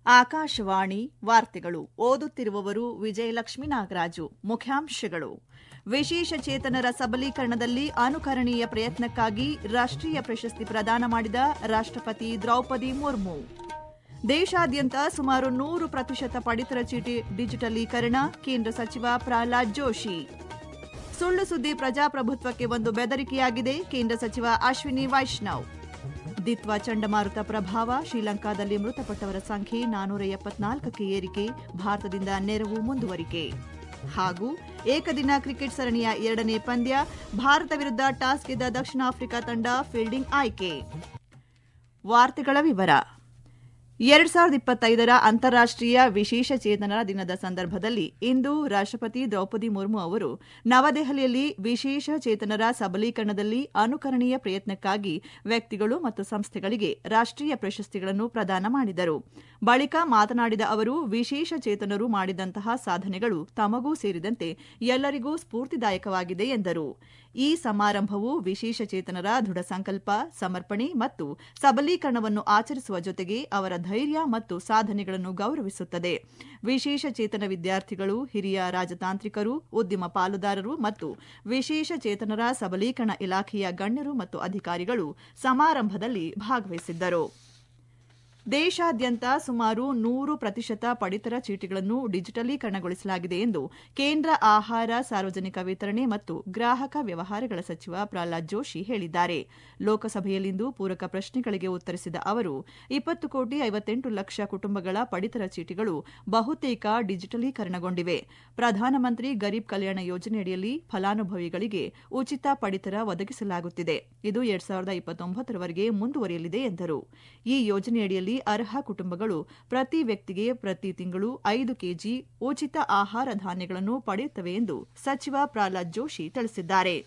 ಆಕಾಶವಾಣಿ ವಾರ್ತೆಗಳು ಓದುತ್ತಿರುವವರು ವಿಜಯಲಕ್ಷ್ಮಿ ನಾಗರಾಜು ಮುಖ್ಯಾಂಶಗಳು ವಿಶೇಷ ಚೇತನರ ಸಬಲೀಕರಣದಲ್ಲಿ ಅನುಕರಣೀಯ ಪ್ರಯತ್ನಕ್ಕಾಗಿ ರಾಷ್ಟ್ರೀಯ ಪ್ರಶಸ್ತಿ ಪ್ರದಾನ ಮಾಡಿದ ರಾಷ್ಟ್ರಪತಿ ದ್ರೌಪದಿ ಮುರ್ಮು ದೇಶಾದ್ಯಂತ ಸುಮಾರು ನೂರು ಪ್ರತಿಶತ ಪಡಿತರ ಚೀಟಿ ಡಿಜಿಟಲೀಕರಣ ಕೇಂದ್ರ ಸಚಿವ ಪ್ರಹ್ಲಾದ್ ಜೋಶಿ ಸುಳ್ಳು ಸುದ್ದಿ ಪ್ರಜಾಪ್ರಭುತ್ವಕ್ಕೆ ಒಂದು ಬೆದರಿಕೆಯಾಗಿದೆ ಕೇಂದ್ರ ಸಚಿವ ಅಶ್ವಿನಿ ವೈಷ್ಣವ್ ದಿತ್ವಾ ಚಂಡಮಾರುತ ಪ್ರಭಾವ ಶ್ರೀಲಂಕಾದಲ್ಲಿ ಮೃತಪಟ್ಟವರ ಸಂಖ್ಯೆ ನಾನೂರ ಎಪ್ಪತ್ನಾಲ್ಕಕ್ಕೆ ಏರಿಕೆ ಭಾರತದಿಂದ ನೆರವು ಮುಂದುವರಿಕೆ ಹಾಗೂ ಏಕದಿನ ಕ್ರಿಕೆಟ್ ಸರಣಿಯ ಎರಡನೇ ಪಂದ್ಯ ಭಾರತ ವಿರುದ್ಧ ಟಾಸ್ ಗೆದ್ದ ದಕ್ಷಿಣ ಆಫ್ರಿಕಾ ತಂಡ ಫೀಲ್ಡಿಂಗ್ ಆಯ್ಕೆ ವಾರ್ತೆಗಳ ವಿವರ ಎರಡ್ ಸಾವಿರದ ಇಪ್ಪತ್ತೈದರ ಅಂತಾರಾಷ್ಟೀಯ ವಿಶೇಷ ಚೇತನರ ದಿನದ ಸಂದರ್ಭದಲ್ಲಿ ಇಂದು ರಾಷ್ಟ್ರಪತಿ ದ್ರೌಪದಿ ಮುರ್ಮು ಅವರು ನವದೆಹಲಿಯಲ್ಲಿ ವಿಶೇಷ ಚೇತನರ ಸಬಲೀಕರಣದಲ್ಲಿ ಅನುಕರಣೀಯ ಪ್ರಯತ್ನಕ್ಕಾಗಿ ವ್ಯಕ್ತಿಗಳು ಮತ್ತು ಸಂಸ್ಥೆಗಳಿಗೆ ರಾಷ್ಟ್ರೀಯ ಪ್ರಶಸ್ತಿಗಳನ್ನು ಪ್ರದಾನ ಮಾಡಿದರು ಬಳಿಕ ಮಾತನಾಡಿದ ಅವರು ವಿಶೇಷ ಚೇತನರು ಮಾಡಿದಂತಹ ಸಾಧನೆಗಳು ತಮಗೂ ಸೇರಿದಂತೆ ಎಲ್ಲರಿಗೂ ಸ್ಫೂರ್ತಿದಾಯಕವಾಗಿದೆ ಎಂದರು ಈ ಸಮಾರಂಭವು ವಿಶೇಷ ಚೇತನರ ದೃಢ ಸಂಕಲ್ಪ ಸಮರ್ಪಣೆ ಮತ್ತು ಸಬಲೀಕರಣವನ್ನು ಆಚರಿಸುವ ಜೊತೆಗೆ ಅವರ ಧೈರ್ಯ ಮತ್ತು ಸಾಧನೆಗಳನ್ನು ಗೌರವಿಸುತ್ತದೆ ವಿಶೇಷ ಚೇತನ ವಿದ್ಯಾರ್ಥಿಗಳು ಹಿರಿಯ ರಾಜತಾಂತ್ರಿಕರು ಉದ್ಯಮ ಪಾಲುದಾರರು ಮತ್ತು ವಿಶೇಷ ಚೇತನರ ಸಬಲೀಕರಣ ಇಲಾಖೆಯ ಗಣ್ಯರು ಮತ್ತು ಅಧಿಕಾರಿಗಳು ಸಮಾರಂಭದಲ್ಲಿ ಭಾಗವಹಿಸಿದ್ದರು ದೇಶಾದ್ಯಂತ ಸುಮಾರು ನೂರು ಪ್ರತಿಶತ ಪಡಿತರ ಚೀಟಿಗಳನ್ನು ಡಿಜಿಟಲೀಕರಣಗೊಳಿಸಲಾಗಿದೆ ಎಂದು ಕೇಂದ್ರ ಆಹಾರ ಸಾರ್ವಜನಿಕ ವಿತರಣೆ ಮತ್ತು ಗ್ರಾಹಕ ವ್ಯವಹಾರಗಳ ಸಚಿವ ಪ್ರಹ್ಲಾದ್ ಜೋಶಿ ಹೇಳಿದ್ದಾರೆ ಲೋಕಸಭೆಯಲ್ಲಿಂದು ಪೂರಕ ಪ್ರಶ್ನೆಗಳಿಗೆ ಉತ್ತರಿಸಿದ ಅವರು ಇಪ್ಪತ್ತು ಕೋಟಿ ಐವತ್ತೆಂಟು ಲಕ್ಷ ಕುಟುಂಬಗಳ ಪಡಿತರ ಚೀಟಿಗಳು ಬಹುತೇಕ ಡಿಜಿಟಲೀಕರಣಗೊಂಡಿವೆ ಪ್ರಧಾನಮಂತ್ರಿ ಗರೀಬ್ ಕಲ್ಯಾಣ ಯೋಜನೆಯಡಿಯಲ್ಲಿ ಫಲಾನುಭವಿಗಳಿಗೆ ಉಚಿತ ಪಡಿತರ ಒದಗಿಸಲಾಗುತ್ತಿದೆ ಇದು ಎರಡ್ ಸಾವಿರದ ಇಪ್ಪತ್ತೊಂಬತ್ತರವರೆಗೆ ಮುಂದುವರಿಯಲಿದೆ ಎಂದರು ಈ ಯೋಜನೆಯಡಿಯಲ್ಲಿ ಅರ್ಹ ಕುಟುಂಬಗಳು ಪ್ರತಿ ವ್ಯಕ್ತಿಗೆ ಪ್ರತಿ ತಿಂಗಳು ಐದು ಕೆಜಿ ಉಚಿತ ಆಹಾರ ಧಾನ್ಯಗಳನ್ನು ಪಡೆಯುತ್ತವೆ ಎಂದು ಸಚಿವ ಪ್ರಹ್ಲಾದ್ ಜೋಶಿ ತಿಳಿಸಿದ್ದಾರೆ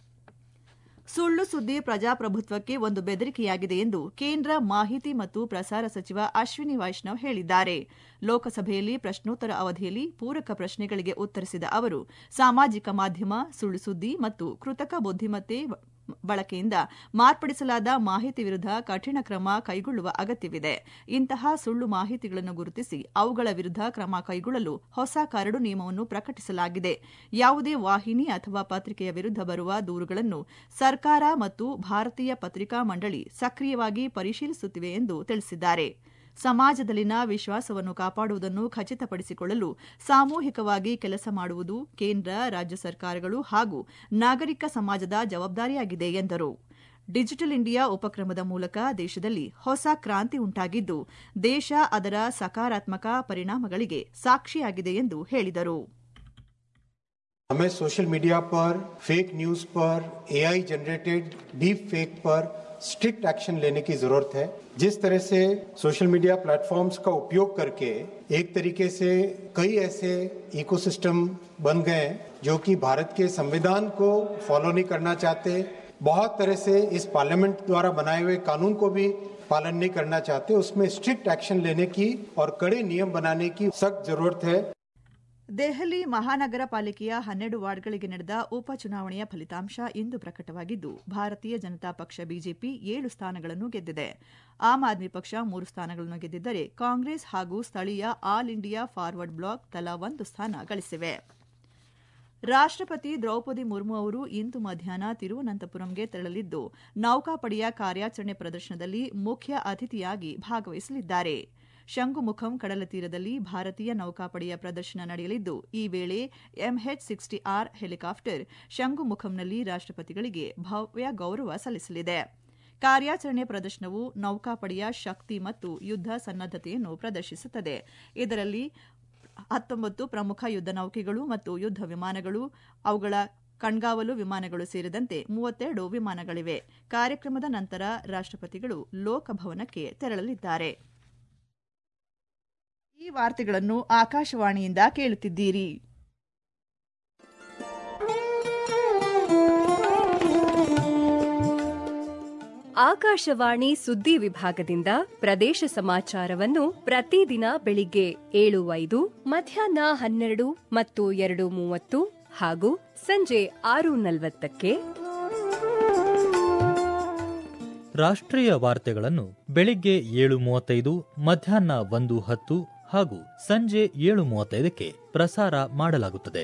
ಸುಳ್ಳು ಸುದ್ದಿ ಪ್ರಜಾಪ್ರಭುತ್ವಕ್ಕೆ ಒಂದು ಬೆದರಿಕೆಯಾಗಿದೆ ಎಂದು ಕೇಂದ್ರ ಮಾಹಿತಿ ಮತ್ತು ಪ್ರಸಾರ ಸಚಿವ ಅಶ್ವಿನಿ ವೈಷ್ಣವ್ ಹೇಳಿದ್ದಾರೆ ಲೋಕಸಭೆಯಲ್ಲಿ ಪ್ರಶ್ನೋತ್ತರ ಅವಧಿಯಲ್ಲಿ ಪೂರಕ ಪ್ರಶ್ನೆಗಳಿಗೆ ಉತ್ತರಿಸಿದ ಅವರು ಸಾಮಾಜಿಕ ಮಾಧ್ಯಮ ಸುಳ್ಳು ಸುದ್ದಿ ಮತ್ತು ಕೃತಕ ಬುದ್ದಿಮತ್ತೆ ಬಳಕೆಯಿಂದ ಮಾರ್ಪಡಿಸಲಾದ ಮಾಹಿತಿ ವಿರುದ್ಧ ಕಠಿಣ ಕ್ರಮ ಕೈಗೊಳ್ಳುವ ಅಗತ್ಯವಿದೆ ಇಂತಹ ಸುಳ್ಳು ಮಾಹಿತಿಗಳನ್ನು ಗುರುತಿಸಿ ಅವುಗಳ ವಿರುದ್ಧ ಕ್ರಮ ಕೈಗೊಳ್ಳಲು ಹೊಸ ಕರಡು ನಿಯಮವನ್ನು ಪ್ರಕಟಿಸಲಾಗಿದೆ ಯಾವುದೇ ವಾಹಿನಿ ಅಥವಾ ಪತ್ರಿಕೆಯ ವಿರುದ್ಧ ಬರುವ ದೂರುಗಳನ್ನು ಸರ್ಕಾರ ಮತ್ತು ಭಾರತೀಯ ಪತ್ರಿಕಾ ಮಂಡಳಿ ಸಕ್ರಿಯವಾಗಿ ಪರಿಶೀಲಿಸುತ್ತಿವೆ ಎಂದು ತಿಳಿಸಿದ್ದಾರೆ ಸಮಾಜದಲ್ಲಿನ ವಿಶ್ವಾಸವನ್ನು ಕಾಪಾಡುವುದನ್ನು ಖಚಿತಪಡಿಸಿಕೊಳ್ಳಲು ಸಾಮೂಹಿಕವಾಗಿ ಕೆಲಸ ಮಾಡುವುದು ಕೇಂದ್ರ ರಾಜ್ಯ ಸರ್ಕಾರಗಳು ಹಾಗೂ ನಾಗರಿಕ ಸಮಾಜದ ಜವಾಬ್ದಾರಿಯಾಗಿದೆ ಎಂದರು ಡಿಜಿಟಲ್ ಇಂಡಿಯಾ ಉಪಕ್ರಮದ ಮೂಲಕ ದೇಶದಲ್ಲಿ ಹೊಸ ಕ್ರಾಂತಿ ಉಂಟಾಗಿದ್ದು ದೇಶ ಅದರ ಸಕಾರಾತ್ಮಕ ಪರಿಣಾಮಗಳಿಗೆ ಸಾಕ್ಷಿಯಾಗಿದೆ ಎಂದು ಹೇಳಿದರು हमें सोशल मीडिया पर फेक न्यूज पर एआई जनरेटेड डीप फेक पर स्ट्रिक्ट एक्शन लेने की जरूरत है जिस तरह से सोशल मीडिया प्लेटफॉर्म्स का उपयोग करके एक तरीके से कई ऐसे इकोसिस्टम बन गए हैं जो कि भारत के संविधान को फॉलो नहीं करना चाहते बहुत तरह से इस पार्लियामेंट द्वारा बनाए हुए कानून को भी पालन नहीं करना चाहते उसमें स्ट्रिक्ट एक्शन लेने की और कड़े नियम बनाने की सख्त जरूरत है ದೆಹಲಿ ಮಹಾನಗರ ಪಾಲಿಕೆಯ ಹನ್ನೆರಡು ವಾರ್ಡ್ಗಳಿಗೆ ನಡೆದ ಉಪಚುನಾವಣೆಯ ಫಲಿತಾಂಶ ಇಂದು ಪ್ರಕಟವಾಗಿದ್ದು ಭಾರತೀಯ ಜನತಾ ಪಕ್ಷ ಬಿಜೆಪಿ ಏಳು ಸ್ಥಾನಗಳನ್ನು ಗೆದ್ದಿದೆ ಆಮ್ ಆದ್ಮಿ ಪಕ್ಷ ಮೂರು ಸ್ಥಾನಗಳನ್ನು ಗೆದ್ದಿದ್ದರೆ ಕಾಂಗ್ರೆಸ್ ಹಾಗೂ ಸ್ಥಳೀಯ ಆಲ್ ಇಂಡಿಯಾ ಫಾರ್ವರ್ಡ್ ಬ್ಲಾಕ್ ತಲಾ ಒಂದು ಸ್ಥಾನ ಗಳಿಸಿವೆ ರಾಷ್ಟ್ರಪತಿ ದ್ರೌಪದಿ ಮುರ್ಮು ಅವರು ಇಂದು ಮಧ್ಯಾಹ್ನ ತಿರುವನಂತಪುರಂಗೆ ತೆರಳಲಿದ್ದು ನೌಕಾಪಡೆಯ ಕಾರ್ಯಾಚರಣೆ ಪ್ರದರ್ಶನದಲ್ಲಿ ಮುಖ್ಯ ಅತಿಥಿಯಾಗಿ ಭಾಗವಹಿಸಲಿದ್ದಾರೆ ಶಂಗುಮುಖಂ ಕಡಲ ತೀರದಲ್ಲಿ ಭಾರತೀಯ ನೌಕಾಪಡೆಯ ಪ್ರದರ್ಶನ ನಡೆಯಲಿದ್ದು ಈ ವೇಳೆ ಎಂಎಚ್ ಸಿಕ್ಸ್ಟಿ ಆರ್ ಹೆಲಿಕಾಪ್ಟರ್ ಶಂಗುಮುಖಂನಲ್ಲಿ ರಾಷ್ಟ್ರಪತಿಗಳಿಗೆ ಭವ್ಯ ಗೌರವ ಸಲ್ಲಿಸಲಿದೆ ಕಾರ್ಯಾಚರಣೆ ಪ್ರದರ್ಶನವು ನೌಕಾಪಡೆಯ ಶಕ್ತಿ ಮತ್ತು ಯುದ್ಧ ಸನ್ನದ್ದತೆಯನ್ನು ಪ್ರದರ್ಶಿಸುತ್ತದೆ ಇದರಲ್ಲಿ ಹತ್ತೊಂಬತ್ತು ಪ್ರಮುಖ ಯುದ್ಧ ನೌಕೆಗಳು ಮತ್ತು ಯುದ್ಧ ವಿಮಾನಗಳು ಅವುಗಳ ಕಣ್ಗಾವಲು ವಿಮಾನಗಳು ಸೇರಿದಂತೆ ಮೂವತ್ತೆರಡು ವಿಮಾನಗಳಿವೆ ಕಾರ್ಯಕ್ರಮದ ನಂತರ ರಾಷ್ಟ್ರಪತಿಗಳು ಲೋಕಭವನಕ್ಕೆ ತೆರಳಲಿದ್ದಾರೆ ಈ ವಾರ್ತೆಗಳನ್ನು ಆಕಾಶವಾಣಿಯಿಂದ ಕೇಳುತ್ತಿದ್ದೀರಿ ಆಕಾಶವಾಣಿ ಸುದ್ದಿ ವಿಭಾಗದಿಂದ ಪ್ರದೇಶ ಸಮಾಚಾರವನ್ನು ಪ್ರತಿದಿನ ಬೆಳಿಗ್ಗೆ ಏಳು ಐದು ಮಧ್ಯಾಹ್ನ ಹನ್ನೆರಡು ಮತ್ತು ಎರಡು ಮೂವತ್ತು ಹಾಗೂ ಸಂಜೆ ಆರು ನಲವತ್ತಕ್ಕೆ ರಾಷ್ಟ್ರೀಯ ವಾರ್ತೆಗಳನ್ನು ಬೆಳಿಗ್ಗೆ ಏಳು ಮೂವತ್ತೈದು ಮಧ್ಯಾಹ್ನ ಒಂದು ಹತ್ತು ಹಾಗೂ ಸಂಜೆ ಏಳು ಮೂವತ್ತೈದಕ್ಕೆ ಪ್ರಸಾರ ಮಾಡಲಾಗುತ್ತದೆ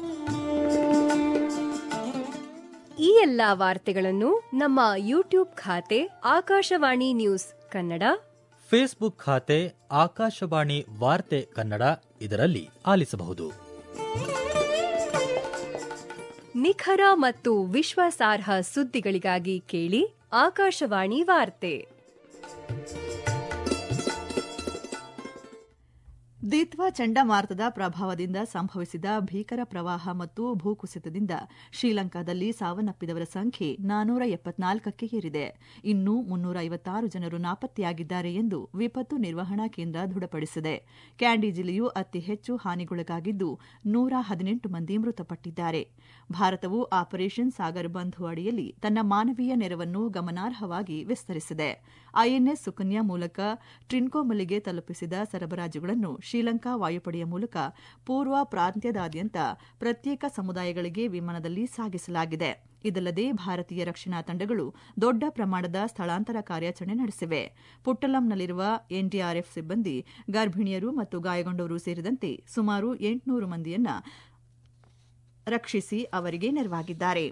ಈ ಎಲ್ಲಾ ವಾರ್ತೆಗಳನ್ನು ನಮ್ಮ ಯೂಟ್ಯೂಬ್ ಖಾತೆ ಆಕಾಶವಾಣಿ ನ್ಯೂಸ್ ಕನ್ನಡ ಫೇಸ್ಬುಕ್ ಖಾತೆ ಆಕಾಶವಾಣಿ ವಾರ್ತೆ ಕನ್ನಡ ಇದರಲ್ಲಿ ಆಲಿಸಬಹುದು ನಿಖರ ಮತ್ತು ವಿಶ್ವಾಸಾರ್ಹ ಸುದ್ದಿಗಳಿಗಾಗಿ ಕೇಳಿ ಆಕಾಶವಾಣಿ ವಾರ್ತೆ ದಿತ್ವಾ ಚಂಡಮಾರುತದ ಪ್ರಭಾವದಿಂದ ಸಂಭವಿಸಿದ ಭೀಕರ ಪ್ರವಾಹ ಮತ್ತು ಭೂಕುಸಿತದಿಂದ ಶ್ರೀಲಂಕಾದಲ್ಲಿ ಸಾವನ್ನಪ್ಪಿದವರ ಸಂಖ್ಯೆ ನಾನೂರ ಎಪ್ಪತ್ನಾಲ್ಕಕ್ಕೆ ಏರಿದೆ ಇನ್ನು ಮುನ್ನೂರ ಐವತ್ತಾರು ಜನರು ನಾಪತ್ತೆಯಾಗಿದ್ದಾರೆ ಎಂದು ವಿಪತ್ತು ನಿರ್ವಹಣಾ ಕೇಂದ್ರ ದೃಢಪಡಿಸಿದೆ ಕ್ಯಾಂಡಿ ಜಿಲ್ಲೆಯು ಅತಿ ಹೆಚ್ಚು ಹಾನಿಗೊಳಗಾಗಿದ್ದು ನೂರ ಹದಿನೆಂಟು ಮಂದಿ ಮೃತಪಟ್ಟಿದ್ದಾರೆ ಭಾರತವು ಆಪರೇಷನ್ ಸಾಗರ್ ಬಂಧು ಅಡಿಯಲ್ಲಿ ತನ್ನ ಮಾನವೀಯ ನೆರವನ್ನು ಗಮನಾರ್ಹವಾಗಿ ವಿಸ್ತರಿಸಿದೆ ಐಎನ್ಎಸ್ ಸುಕನ್ಯಾ ಮೂಲಕ ಟ್ರಿನ್ಕೋಮಲಿಗೆ ತಲುಪಿಸಿದ ಸರಬರಾಜುಗಳನ್ನು ಶ್ರೀಲಂಕಾ ವಾಯುಪಡೆಯ ಮೂಲಕ ಪೂರ್ವ ಪ್ರಾಂತ್ಯದಾದ್ಯಂತ ಪ್ರತ್ಯೇಕ ಸಮುದಾಯಗಳಿಗೆ ವಿಮಾನದಲ್ಲಿ ಸಾಗಿಸಲಾಗಿದೆ ಇದಲ್ಲದೆ ಭಾರತೀಯ ರಕ್ಷಣಾ ತಂಡಗಳು ದೊಡ್ಡ ಪ್ರಮಾಣದ ಸ್ಥಳಾಂತರ ಕಾರ್ಯಾಚರಣೆ ನಡೆಸಿವೆ ಪುಟ್ಟಲಂನಲ್ಲಿರುವ ಎನ್ಡಿಆರ್ಎಫ್ ಸಿಬ್ಬಂದಿ ಗರ್ಭಿಣಿಯರು ಮತ್ತು ಗಾಯಗೊಂಡವರು ಸೇರಿದಂತೆ ಸುಮಾರು ಎಂಟುನೂರು ಮಂದಿಯನ್ನ ರಕ್ಷಿಸಿ ಅವರಿಗೆ ನೆರವಾಗಿದ್ದಾರೆ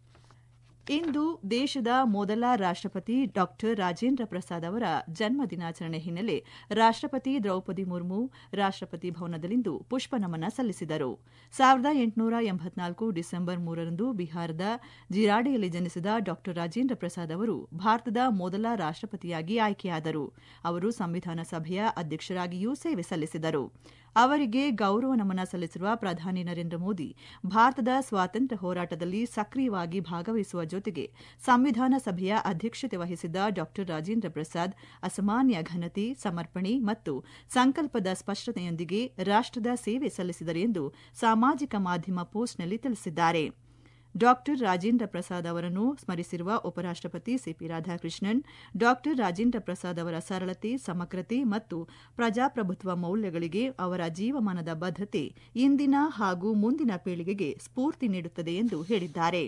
ಇಂದು ದೇಶದ ಮೊದಲ ರಾಷ್ಟ್ರಪತಿ ಡಾ ರಾಜೇಂದ್ರ ಪ್ರಸಾದ್ ಅವರ ಜನ್ಮ ದಿನಾಚರಣೆ ಹಿನ್ನೆಲೆ ರಾಷ್ಟ್ರಪತಿ ದ್ರೌಪದಿ ಮುರ್ಮು ರಾಷ್ಟ್ರಪತಿ ಭವನದಲ್ಲಿಂದು ಪುಷ್ಪ ನಮನ ಸಲ್ಲಿಸಿದರು ಸಾವಿರದ ಎಂಟುನೂರ ಎಂಬತ್ನಾಲ್ಕು ಡಿಸೆಂಬರ್ ಮೂರರಂದು ಬಿಹಾರದ ಜಿರಾಡೆಯಲ್ಲಿ ಜನಿಸಿದ ಡಾ ರಾಜೇಂದ್ರ ಪ್ರಸಾದ್ ಅವರು ಭಾರತದ ಮೊದಲ ರಾಷ್ಟ್ರಪತಿಯಾಗಿ ಆಯ್ಕೆಯಾದರು ಅವರು ಸಂವಿಧಾನ ಸಭೆಯ ಅಧ್ಯಕ್ಷರಾಗಿಯೂ ಸೇವೆ ಸಲ್ಲಿಸಿದರು ಅವರಿಗೆ ಗೌರವ ನಮನ ಸಲ್ಲಿಸಿರುವ ಪ್ರಧಾನಿ ನರೇಂದ್ರ ಮೋದಿ ಭಾರತದ ಸ್ವಾತಂತ್ರ್ಯ ಹೋರಾಟದಲ್ಲಿ ಸಕ್ರಿಯವಾಗಿ ಭಾಗವಹಿಸುವ ಜೊತೆಗೆ ಸಂವಿಧಾನ ಸಭೆಯ ಅಧ್ಯಕ್ಷತೆ ವಹಿಸಿದ್ದ ಡಾ ರಾಜೇಂದ್ರ ಪ್ರಸಾದ್ ಅಸಾಮಾನ್ಯ ಘನತೆ ಸಮರ್ಪಣೆ ಮತ್ತು ಸಂಕಲ್ಪದ ಸ್ಪಷ್ಟತೆಯೊಂದಿಗೆ ರಾಷ್ಟದ ಸೇವೆ ಸಲ್ಲಿಸಿದರು ಎಂದು ಸಾಮಾಜಿಕ ಮಾಧ್ಯಮ ಪೋಸ್ಟ್ನಲ್ಲಿ ತಿಳಿಸಿದ್ದಾರೆ ಡಾ ರಾಜೇಂದ್ರ ಪ್ರಸಾದ್ ಅವರನ್ನು ಸ್ಮರಿಸಿರುವ ಉಪರಾಷ್ಟಪತಿ ಸಿಪಿ ರಾಧಾಕೃಷ್ಣನ್ ಡಾ ರಾಜೇಂದ್ರ ಪ್ರಸಾದ್ ಅವರ ಸರಳತೆ ಸಮಗ್ರತೆ ಮತ್ತು ಪ್ರಜಾಪ್ರಭುತ್ವ ಮೌಲ್ಯಗಳಿಗೆ ಅವರ ಜೀವಮಾನದ ಬದ್ಧತೆ ಇಂದಿನ ಹಾಗೂ ಮುಂದಿನ ಪೀಳಿಗೆಗೆ ಸ್ಫೂರ್ತಿ ನೀಡುತ್ತದೆ ಎಂದು ಹೇಳಿದ್ದಾರೆ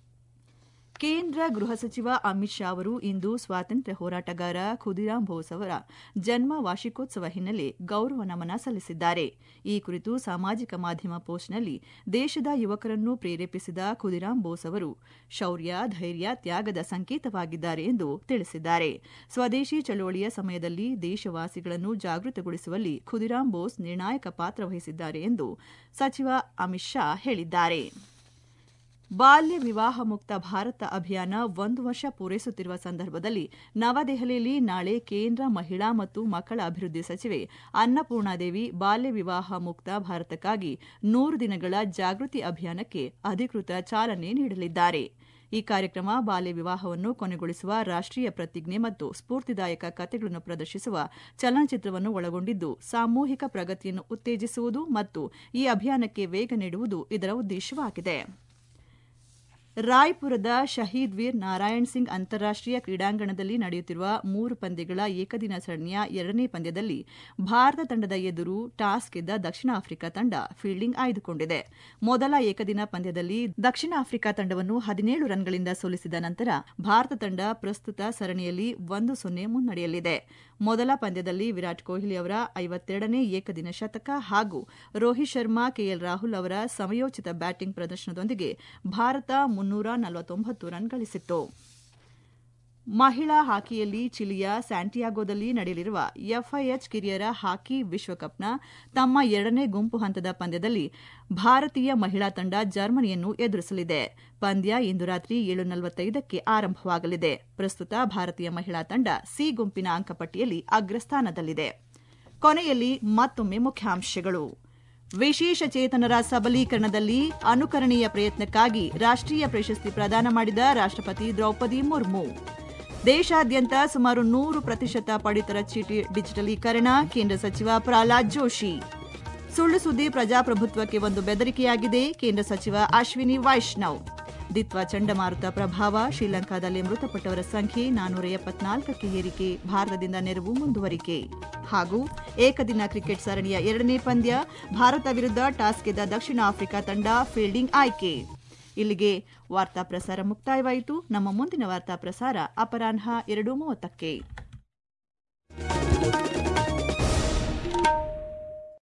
ಕೇಂದ್ರ ಗೃಹ ಸಚಿವ ಅಮಿತ್ ಶಾ ಅವರು ಇಂದು ಸ್ವಾತಂತ್ರ್ಯ ಹೋರಾಟಗಾರ ಖುದಿರಾಮ್ ಬೋಸ್ ಅವರ ಜನ್ಮ ವಾರ್ಷಿಕೋತ್ಸವ ಹಿನ್ನೆಲೆ ಗೌರವ ನಮನ ಸಲ್ಲಿಸಿದ್ದಾರೆ ಈ ಕುರಿತು ಸಾಮಾಜಿಕ ಮಾಧ್ಯಮ ಪೋಸ್ಟ್ನಲ್ಲಿ ದೇಶದ ಯುವಕರನ್ನು ಪ್ರೇರೇಪಿಸಿದ ಖುದಿರಾಮ್ ಬೋಸ್ ಅವರು ಶೌರ್ಯ ಧೈರ್ಯ ತ್ಯಾಗದ ಸಂಕೇತವಾಗಿದ್ದಾರೆ ಎಂದು ತಿಳಿಸಿದ್ದಾರೆ ಸ್ವದೇಶಿ ಚಳವಳಿಯ ಸಮಯದಲ್ಲಿ ದೇಶವಾಸಿಗಳನ್ನು ಜಾಗೃತಗೊಳಿಸುವಲ್ಲಿ ಖುದಿರಾಮ್ ಬೋಸ್ ನಿರ್ಣಾಯಕ ಪಾತ್ರ ವಹಿಸಿದ್ದಾರೆ ಎಂದು ಸಚಿವ ಅಮಿತ್ ಶಾ ಹೇಳಿದ್ದಾರೆ ಬಾಲ್ಯ ವಿವಾಹ ಮುಕ್ತ ಭಾರತ ಅಭಿಯಾನ ಒಂದು ವರ್ಷ ಪೂರೈಸುತ್ತಿರುವ ಸಂದರ್ಭದಲ್ಲಿ ನವದೆಹಲಿಯಲ್ಲಿ ನಾಳೆ ಕೇಂದ್ರ ಮಹಿಳಾ ಮತ್ತು ಮಕ್ಕಳ ಅಭಿವೃದ್ಧಿ ಸಚಿವೆ ಅನ್ನಪೂರ್ಣಾದೇವಿ ಬಾಲ್ಯ ವಿವಾಹ ಮುಕ್ತ ಭಾರತಕ್ಕಾಗಿ ನೂರು ದಿನಗಳ ಜಾಗೃತಿ ಅಭಿಯಾನಕ್ಕೆ ಅಧಿಕೃತ ಚಾಲನೆ ನೀಡಲಿದ್ದಾರೆ ಈ ಕಾರ್ಯಕ್ರಮ ಬಾಲ್ಯ ವಿವಾಹವನ್ನು ಕೊನೆಗೊಳಿಸುವ ರಾಷ್ಟೀಯ ಪ್ರತಿಜ್ಞೆ ಮತ್ತು ಸ್ಫೂರ್ತಿದಾಯಕ ಕಥೆಗಳನ್ನು ಪ್ರದರ್ಶಿಸುವ ಚಲನಚಿತ್ರವನ್ನು ಒಳಗೊಂಡಿದ್ದು ಸಾಮೂಹಿಕ ಪ್ರಗತಿಯನ್ನು ಉತ್ತೇಜಿಸುವುದು ಮತ್ತು ಈ ಅಭಿಯಾನಕ್ಕೆ ವೇಗ ನೀಡುವುದು ಇದರ ಉದ್ದೇಶವಾಗಿದೆ ರಾಯ್ಪುರದ ಶಹೀದ್ ವೀರ್ ನಾರಾಯಣ್ ಸಿಂಗ್ ಅಂತಾರಾಷ್ಟೀಯ ಕ್ರೀಡಾಂಗಣದಲ್ಲಿ ನಡೆಯುತ್ತಿರುವ ಮೂರು ಪಂದ್ಯಗಳ ಏಕದಿನ ಸರಣಿಯ ಎರಡನೇ ಪಂದ್ಯದಲ್ಲಿ ಭಾರತ ತಂಡದ ಎದುರು ಟಾಸ್ ಗೆದ್ದ ದಕ್ಷಿಣ ಆಫ್ರಿಕಾ ತಂಡ ಫೀಲ್ಡಿಂಗ್ ಆಯ್ದುಕೊಂಡಿದೆ ಮೊದಲ ಏಕದಿನ ಪಂದ್ಯದಲ್ಲಿ ದಕ್ಷಿಣ ಆಫ್ರಿಕಾ ತಂಡವನ್ನು ಹದಿನೇಳು ರನ್ಗಳಿಂದ ಸೋಲಿಸಿದ ನಂತರ ಭಾರತ ತಂಡ ಪ್ರಸ್ತುತ ಸರಣಿಯಲ್ಲಿ ಒಂದು ಸೊನ್ನೆ ಮುನ್ನಡೆಯಲ್ಲಿದೆ ಮೊದಲ ಪಂದ್ಯದಲ್ಲಿ ವಿರಾಟ್ ಕೊಹ್ಲಿ ಅವರ ಐವತ್ತೆರಡನೇ ಏಕದಿನ ಶತಕ ಹಾಗೂ ರೋಹಿತ್ ಶರ್ಮಾ ಕೆಎಲ್ ರಾಹುಲ್ ಅವರ ಸಮಯೋಚಿತ ಬ್ಯಾಟಿಂಗ್ ಪ್ರದರ್ಶನದೊಂದಿಗೆ ಭಾರತ ಮುನ್ನೂರ ನಲವತ್ತೊಂಬತ್ತು ರನ್ ಗಳಿಸಿತ್ತು ಮಹಿಳಾ ಹಾಕಿಯಲ್ಲಿ ಚಿಲಿಯ ಸ್ಯಾಂಟಿಯಾಗೋದಲ್ಲಿ ನಡೆಯಲಿರುವ ಎಫ್ಐಎಚ್ ಕಿರಿಯರ ಹಾಕಿ ವಿಶ್ವಕಪ್ನ ತಮ್ಮ ಎರಡನೇ ಗುಂಪು ಹಂತದ ಪಂದ್ಯದಲ್ಲಿ ಭಾರತೀಯ ಮಹಿಳಾ ತಂಡ ಜರ್ಮನಿಯನ್ನು ಎದುರಿಸಲಿದೆ ಪಂದ್ಯ ಇಂದು ರಾತ್ರಿ ಏಳು ನಲವತ್ತೈದಕ್ಕೆ ಆರಂಭವಾಗಲಿದೆ ಪ್ರಸ್ತುತ ಭಾರತೀಯ ಮಹಿಳಾ ತಂಡ ಸಿ ಗುಂಪಿನ ಅಂಕಪಟ್ಟಿಯಲ್ಲಿ ಅಗ್ರಸ್ಥಾನದಲ್ಲಿದೆ ಕೊನೆಯಲ್ಲಿ ಮತ್ತೊಮ್ಮೆ ಮುಖ್ಯಾಂಶಗಳು ವಿಶೇಷ ಚೇತನರ ಸಬಲೀಕರಣದಲ್ಲಿ ಅನುಕರಣೀಯ ಪ್ರಯತ್ನಕ್ಕಾಗಿ ರಾಷ್ಟೀಯ ಪ್ರಶಸ್ತಿ ಪ್ರದಾನ ಮಾಡಿದ ರಾಷ್ಟಪತಿ ದ್ರೌಪದಿ ಮುರ್ಮು ದೇಶಾದ್ಯಂತ ಸುಮಾರು ನೂರು ಪ್ರತಿಶತ ಪಡಿತರ ಚೀಟಿ ಡಿಜಿಟಲೀಕರಣ ಕೇಂದ್ರ ಸಚಿವ ಪ್ರಹ್ಲಾದ್ ಜೋಶಿ ಸುಳ್ಳು ಸುದ್ದಿ ಪ್ರಜಾಪ್ರಭುತ್ವಕ್ಕೆ ಒಂದು ಬೆದರಿಕೆಯಾಗಿದೆ ಕೇಂದ್ರ ಸಚಿವ ಅಶ್ವಿನಿ ವೈಷ್ಣವ್ ದಿತ್ವಾ ಚಂಡಮಾರುತ ಪ್ರಭಾವ ಶ್ರೀಲಂಕಾದಲ್ಲಿ ಮೃತಪಟ್ಟವರ ಸಂಖ್ಯೆ ನಾನೂರ ಎಪ್ಪತ್ನಾಲ್ಕಕ್ಕೆ ಏರಿಕೆ ಭಾರತದಿಂದ ನೆರವು ಮುಂದುವರಿಕೆ ಹಾಗೂ ಏಕದಿನ ಕ್ರಿಕೆಟ್ ಸರಣಿಯ ಎರಡನೇ ಪಂದ್ಯ ಭಾರತ ವಿರುದ್ಧ ಟಾಸ್ ಗೆದ್ದ ದಕ್ಷಿಣ ಆಫ್ರಿಕಾ ತಂಡ ಫೀಲ್ಡಿಂಗ್ ಆಯ್ಕೆ ಇಲ್ಲಿಗೆ ವಾರ್ತಾ ಪ್ರಸಾರ ಮುಕ್ತಾಯವಾಯಿತು ನಮ್ಮ ಮುಂದಿನ ವಾರ್ತಾ ಪ್ರಸಾರ ಅಪರಾಹ್ನ ಎರಡು ಮೂವತ್ತಕ್ಕೆ